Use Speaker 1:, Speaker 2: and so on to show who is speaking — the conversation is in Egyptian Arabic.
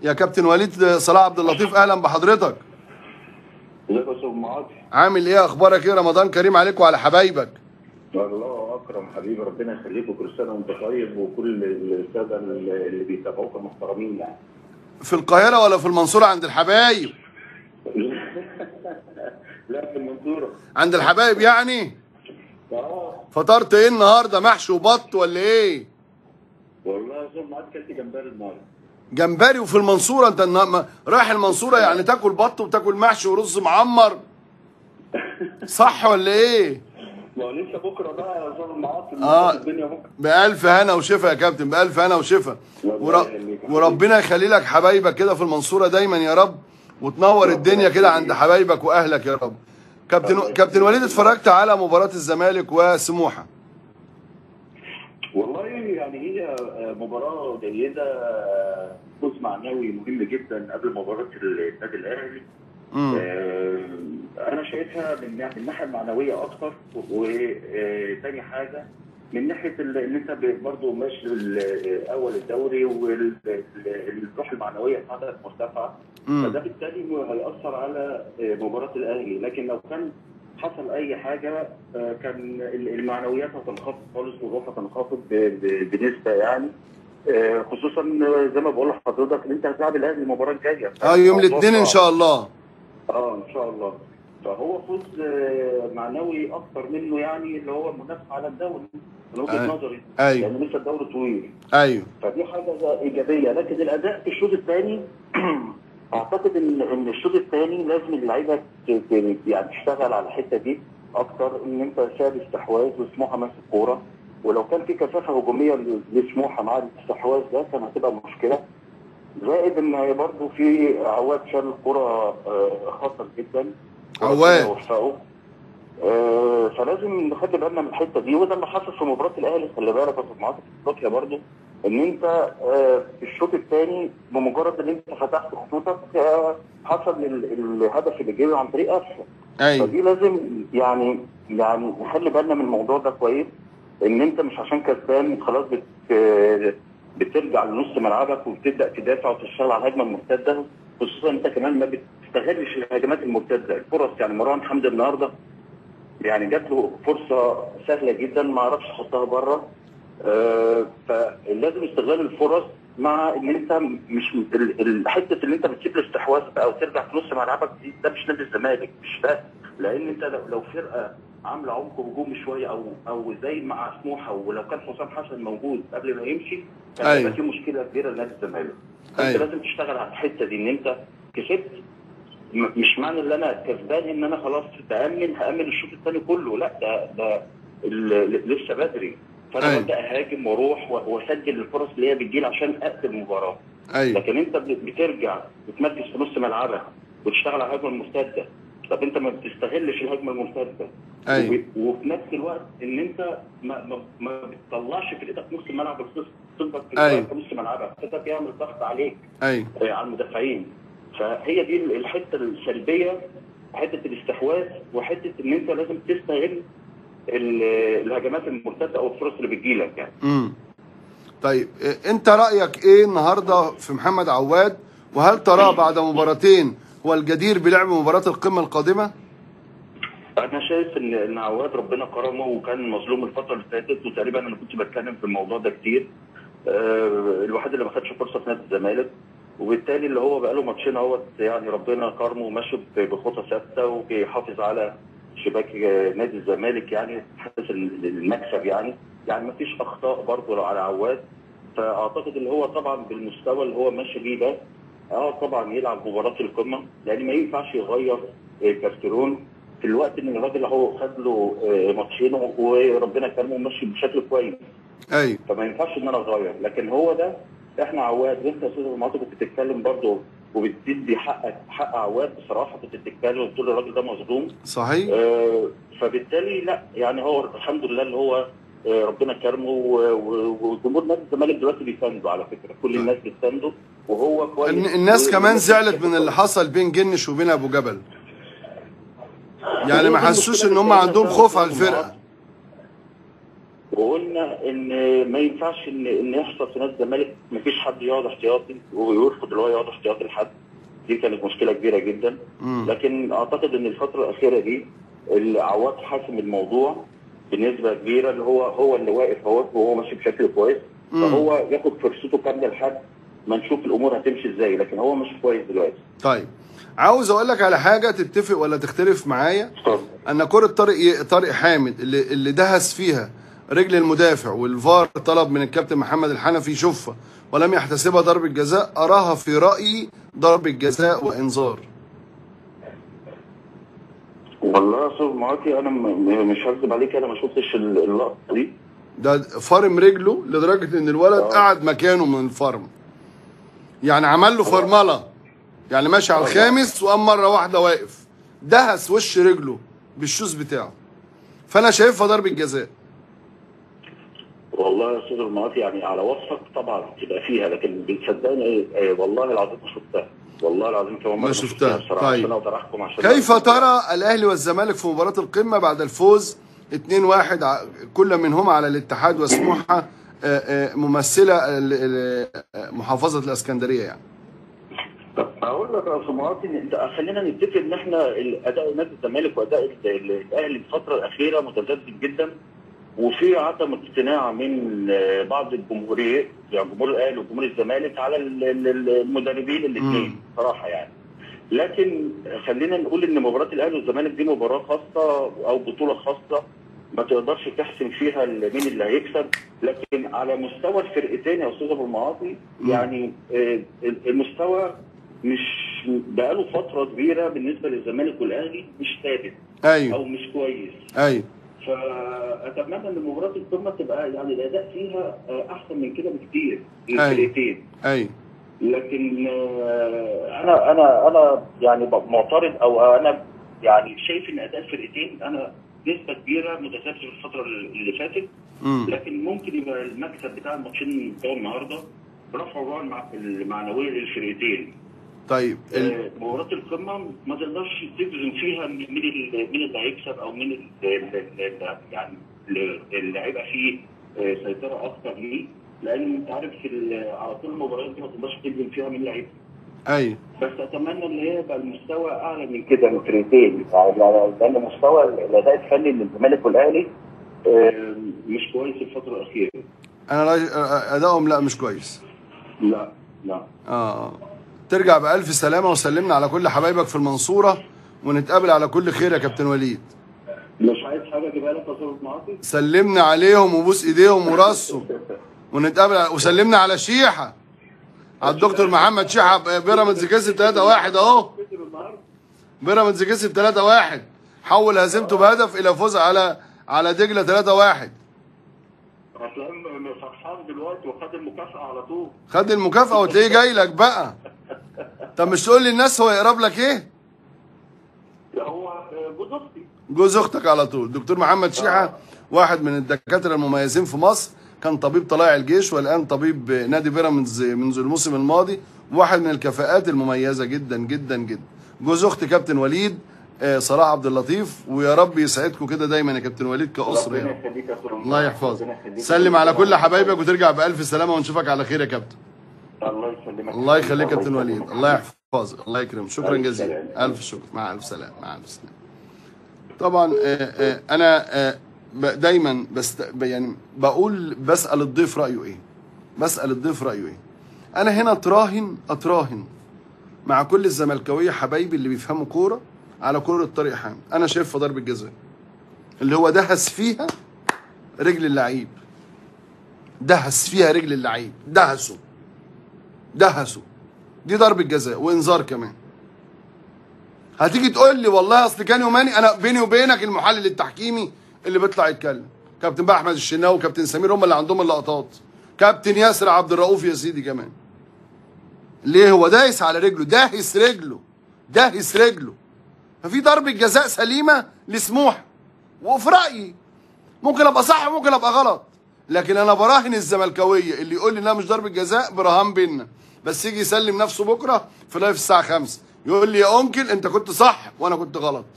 Speaker 1: يا كابتن وليد صلاح عبد اللطيف اهلا بحضرتك
Speaker 2: ازيك يا استاذ معاذ
Speaker 1: عامل ايه اخبارك ايه رمضان كريم عليك وعلى حبايبك
Speaker 2: الله اكرم حبيبي ربنا يخليك وكل سنه وانت طيب وكل الساده اللي بيتابعوك المحترمين يعني
Speaker 1: في القاهره ولا في المنصوره عند الحبايب
Speaker 2: لا في المنصوره
Speaker 1: عند الحبايب يعني
Speaker 2: اه
Speaker 1: فطرت ايه النهارده محشي وبط ولا ايه
Speaker 2: والله يا استاذ معاذ كلت جمبري النهارده
Speaker 1: جمبري وفي المنصوره انت النا- ما- رايح المنصوره يعني تاكل بط وتاكل محشي ورز معمر صح ولا ايه
Speaker 2: ما هو لسه بكره بقى يا استاذ معاذ
Speaker 1: آه.
Speaker 2: الدنيا بكره
Speaker 1: بألف هنا وشفا يا كابتن بألف هنا وشفا
Speaker 2: الله
Speaker 1: ور...
Speaker 2: يخليك يا حبيبي.
Speaker 1: وربنا يخلي لك حبايبك كده في المنصورة دايما يا رب وتنور الدنيا كده عند حبايبك وأهلك يا رب كابتن كابتن وليد اتفرجت على مباراة الزمالك وسموحة
Speaker 2: والله يعني هي مباراة جيدة فوز معنوي مهم جدا قبل مباراة النادي الأهلي
Speaker 1: امم
Speaker 2: آه، أنا شايفها من من الناحية المعنوية أكتر وتاني حاجة من ناحية ال- إن أنت ب- برضه ماشي ال- أول الدوري والروح المعنوية بتاعتك مرتفعة فده
Speaker 1: امم
Speaker 2: بالتالي هيأثر على آه، مباراة الأهلي لكن لو كان حصل أي حاجة آه، كان ال- المعنويات هتنخفض خالص والروح هتنخفض ب- ب- بنسبة يعني آه، خصوصا آه، زي ما بقول لحضرتك ان انت هتلعب الاهلي المباراه الجايه
Speaker 1: اه يوم الاثنين ان شاء الله
Speaker 2: اه ان شاء الله فهو فوز آه، معنوي اكتر منه يعني اللي هو المنافسه على الدوري من وجهه
Speaker 1: أيوة.
Speaker 2: نظري
Speaker 1: ايوه
Speaker 2: لان لسه الدوري طويل
Speaker 1: ايوه
Speaker 2: فدي حاجه ايجابيه لكن الاداء في الشوط الثاني اعتقد ان ان الشوط الثاني لازم اللعيبه ت- ت- يعني تشتغل على الحته دي اكتر ان انت ساب استحواذ وسموحه ماسك كوره ولو كان في كثافه هجوميه ل- لسموحه مع الاستحواذ ده كان هتبقى مشكله زائد ان برضه في عواد شال الكوره آه، خطر جدا
Speaker 1: عواد.
Speaker 2: ربنا يوفقه. آه، فلازم نخلي بالنا من الحته دي وده اللي حصل في مباراه الاهلي خلي بالك يا استاذ معاذ في افريقيا برضه ان انت آه، في الشوط الثاني بمجرد ان انت فتحت خطوطك آه، حصل ال- الهدف اللي جه عن طريق قفشه
Speaker 1: ايوه
Speaker 2: فدي لازم يعني يعني نخلي بالنا من الموضوع ده كويس ان انت مش عشان كسبان خلاص بت بترجع لنص ملعبك وبتبدا تدافع وتشتغل على الهجمه المرتده خصوصا انت كمان ما بتستغلش الهجمات المرتده الفرص يعني مروان حمدي النهارده يعني جات له فرصه سهله جدا ما عرفش يحطها بره آه فلازم استغلال الفرص مع ان انت مش ال- ال- حته ان انت بتسيب الاستحواذ بقى وترجع في نص ملعبك دي ده مش نادي الزمالك مش ده لان انت لو, لو فرقه عامله عمق هجومي شويه او او زي مع سموحه ولو كان حسام حسن موجود قبل ما يمشي كان
Speaker 1: أيوة.
Speaker 2: هيبقى في مشكله كبيره لنادي الزمالك انت
Speaker 1: أيوة.
Speaker 2: لازم تشتغل على الحته دي ان انت كسبت م- مش معنى ان انا كسبان ان انا خلاص تامن هامن الشوط الثاني كله لا ده ده ال- لسه بدري فانا
Speaker 1: أيوة.
Speaker 2: ببدا اهاجم واروح و- واسجل الفرص اللي هي بتجيلي عشان اقتل المباراه
Speaker 1: ايوه
Speaker 2: لكن انت بت- بترجع بتمركز في نص ملعبك وتشتغل على الهجمه المرتده طب انت ما بتستغلش الهجمه المرتده
Speaker 1: أيوة.
Speaker 2: وب- وفي نفس الوقت ان انت ما, ما, ما بتطلعش فرقتك نص الملعب بتص- تفضل في
Speaker 1: أيوة.
Speaker 2: في نص ملعبك فده بيعمل ضغط عليك
Speaker 1: ايوه
Speaker 2: آه، على المدافعين فهي دي الحته السلبيه حته الاستحواذ وحته ان انت لازم تستغل ال- الهجمات المرتده او الفرص اللي بتجيلك يعني
Speaker 1: امم طيب إيه- انت رايك ايه النهارده في محمد عواد وهل تراه بعد مباراتين هو الجدير بلعب مباراه القمه القادمه
Speaker 2: انا شايف ان ان عواد ربنا كرمه وكان مظلوم الفتره اللي فاتت وتقريبا انا كنت بتكلم في الموضوع ده كتير آه، الوحيد اللي ما خدش فرصه في نادي الزمالك وبالتالي اللي هو بقى له ماتشين اهوت يعني ربنا كرمه وماشي ب- بخطى ثابته وبيحافظ على شباك آه، نادي الزمالك يعني حاسس المكسب يعني يعني ما فيش اخطاء برضه على عواد فاعتقد اللي هو طبعا بالمستوى اللي هو ماشي بيه ده اه طبعا يلعب مباراه القمه لان ما ينفعش يغير آه، كارتيرون في الوقت ان الراجل هو خد له آه، ماتشين وربنا كرمه وماشي بشكل كويس
Speaker 1: ايوه
Speaker 2: فما ينفعش ان انا اغير لكن هو ده احنا عواد وانت يا استاذ المعاطي كنت بتتكلم برضه وبتدي حقك حق عواد بصراحه كنت بتتكلم وبتقول الراجل ده مظلوم
Speaker 1: صحيح
Speaker 2: آه، فبالتالي لا يعني هو الحمد لله اللي هو آه، ربنا كرمه و- و- وجمهور نادي الزمالك دلوقتي بيسانده على فكره كل الناس بتسانده وهو كويس
Speaker 1: الن- الناس
Speaker 2: و-
Speaker 1: كمان
Speaker 2: والناس
Speaker 1: زعلت من
Speaker 2: بتحبه
Speaker 1: اللي حصل بين جنش وبين ابو جبل يعني ما
Speaker 2: هي دي
Speaker 1: حسوش
Speaker 2: المشكلة
Speaker 1: ان هم
Speaker 2: اللي
Speaker 1: عندهم
Speaker 2: بتعمل
Speaker 1: خوف على
Speaker 2: فيها
Speaker 1: الفرقه
Speaker 2: وقلنا ان ما ينفعش ان ان يحصل في نادي الزمالك مفيش حد يقعد احتياطي ويرفض اللي هو يقعد احتياطي لحد دي كانت مشكله كبيره جدا
Speaker 1: مم.
Speaker 2: لكن اعتقد ان الفتره الاخيره دي العواد حاسم الموضوع بنسبه كبيره اللي هو هو اللي واقف هو وهو ماشي بشكل كويس
Speaker 1: مم.
Speaker 2: فهو ياخد فرصته كامله لحد ما نشوف الامور هتمشي ازاي لكن هو مش كويس دلوقتي
Speaker 1: طيب عاوز اقول لك على حاجه تتفق ولا تختلف معايا
Speaker 2: اتفضل
Speaker 1: ان كره طارق طارق حامد اللي اللي دهس فيها رجل المدافع والفار طلب من الكابتن محمد الحنفي يشوفها ولم يحتسبها ضربه جزاء اراها في رايي ضربه جزاء وانذار
Speaker 2: والله يا استاذ معاطي انا م- م- مش هكذب عليك انا ما شفتش ال- اللقطه دي
Speaker 1: ده فرم رجله لدرجه ان الولد
Speaker 2: آه.
Speaker 1: قعد مكانه من الفرم يعني عمل له فرمله يعني ماشي على الخامس وقام مره واحده واقف دهس وش رجله بالشوز بتاعه فانا شايفها ضربه جزاء
Speaker 2: والله يا استاذ المعاطي يعني على وصفك طبعا تبقى فيها لكن بتصدقني ايه إيه والله العظيم ما شفتها والله العظيم كمان
Speaker 1: ما شفتها.
Speaker 2: بصراحه
Speaker 1: طيب.
Speaker 2: عشان اقدر احكم عشان
Speaker 1: كيف ترى الاهلي والزمالك في مباراه القمه بعد الفوز 2-1 ع- كل منهما على الاتحاد وسموحه آه، آه، ممثله ال- ال- آه، محافظه الاسكندريه يعني
Speaker 2: طب اقول لك يا استاذ معاطي إن انت خلينا نتفق ان احنا اداء نادي الزمالك واداء ال- ال- الاهلي الفتره الاخيره متذبذب جدا وفي عدم اقتناع من آه، بعض الجمهوريه يعني جمهور الاهلي وجمهور الزمالك على ال- ال- ال- المدربين
Speaker 1: مم.
Speaker 2: الاثنين صراحه يعني لكن خلينا نقول ان مباراه الاهلي والزمالك دي مباراه خاصه او بطوله خاصه ما تقدرش تحسم فيها ال- مين اللي هيكسب لكن على مستوى الفرقتين يا استاذ ابو المعاطي
Speaker 1: مم.
Speaker 2: يعني آه، المستوى مش بقاله فتره كبيره بالنسبه للزمالك والاهلي مش ثابت
Speaker 1: ايوه
Speaker 2: او مش كويس
Speaker 1: ايوه
Speaker 2: فاتمنى ان مباراه القمه تبقى يعني الاداء فيها آه، احسن من كده بكتير
Speaker 1: أيوة.
Speaker 2: للفرقتين
Speaker 1: ايوه
Speaker 2: لكن آه، انا انا انا يعني ب- معترض او انا يعني شايف ان اداء الفرقتين انا نسبه كبيره متذبذب الفتره اللي فاتت
Speaker 1: امم
Speaker 2: لكن ممكن يبقى المكسب بتاع الماتشين بتوع النهارده رفع الروح المع- المعنويه للفرقتين
Speaker 1: طيب ال...
Speaker 2: آه، مباراه القمه ما تقدرش تجزم فيها مين ال- مين اللي هيكسب او مين ال- ال- ال- يعني اللي اللي هيبقى فيه آه، سيطره اكتر ليه لان انت عارف في ال- على طول المباريات دي ما تقدرش تجزم فيها مين اللي هيكسب
Speaker 1: ايوه
Speaker 2: بس اتمنى ان هي يبقى المستوى اعلى من كده من الفرقتين يعني لان مستوى الاداء الفني للزمالك والاهلي آه، مش كويس الفتره الاخيره
Speaker 1: انا لا... ادائهم لا مش كويس
Speaker 2: لا لا
Speaker 1: اه ترجع بألف سلامة وسلمنا على كل حبايبك في المنصورة ونتقابل على كل خير يا كابتن وليد
Speaker 2: مش عايز حاجه اجيبها لك يا استاذ معاطي
Speaker 1: سلمنا عليهم وبوس ايديهم وراسهم ونتقابل على... وسلمنا على شيحة على الدكتور محمد شيحة بيراميدز كسب 3 1 اهو
Speaker 2: كسب النهارده
Speaker 1: بيراميدز كسب 3 1 حول هزيمته بهدف الى فوز على على دجله 3 1
Speaker 2: هتلاقيه فرحان دلوقتي وخد المكافأة على طول
Speaker 1: خد المكافأة وتلاقيه جاي لك بقى طب مش تقول للناس هو يقرب لك ايه؟
Speaker 2: ده هو آه، جوز اختي
Speaker 1: جوز اختك على طول دكتور محمد شيحة واحد من الدكاترة المميزين في مصر كان طبيب طلائع الجيش والان طبيب نادي بيراميدز منذ الموسم الماضي واحد من الكفاءات المميزة جدا جدا جدا جوز اخت كابتن وليد آه، صلاح عبد اللطيف ويا رب يسعدكم كده دايما يا كابتن وليد كأسرة يا
Speaker 2: ربنا
Speaker 1: رب
Speaker 2: يخليك يا استاذ
Speaker 1: الله يحفظك
Speaker 2: ربنا يخليك.
Speaker 1: سلم على كل حبايبك وترجع بألف سلامة ونشوفك على خير يا كابتن
Speaker 2: الله يسلمك
Speaker 1: الله يخليك يا كابتن
Speaker 2: الله
Speaker 1: وليد
Speaker 2: يسلمك.
Speaker 1: الله يحفظك الله يكرمك شكرا
Speaker 2: ألف
Speaker 1: جزيلا
Speaker 2: سلامة.
Speaker 1: الف شكر مع الف سلامه مع الف سلامه طبعا آه، آه، انا آه، ب- دايما بست يعني بقول بسال الضيف رايه ايه بسال الضيف رايه ايه انا هنا اتراهن اتراهن مع كل الزملكاويه حبايبي اللي بيفهموا كوره على كوره طارق حامد انا شايفها ضربه جزاء اللي هو دهس فيها رجل اللعيب دهس فيها رجل اللعيب دهسه دهسه دي ضربة جزاء وانذار كمان هتيجي تقول لي والله اصل كان يوماني انا بيني وبينك المحلل التحكيمي اللي بيطلع يتكلم كابتن بقى احمد الشناوي وكابتن سمير هم اللي عندهم اللقطات كابتن ياسر عبد الرؤوف يا سيدي كمان ليه هو دايس على رجله داهس رجله داهس رجله ففي ضربة جزاء سليمة لسموح وفي رأيي ممكن ابقى صح وممكن ابقى غلط لكن انا براهن الزملكاويه اللي يقول لي انها مش ضربه جزاء برهان بينا بس يجي يسلم نفسه بكره في لايف الساعه 5 يقول لي يا انكل انت كنت صح وانا كنت غلط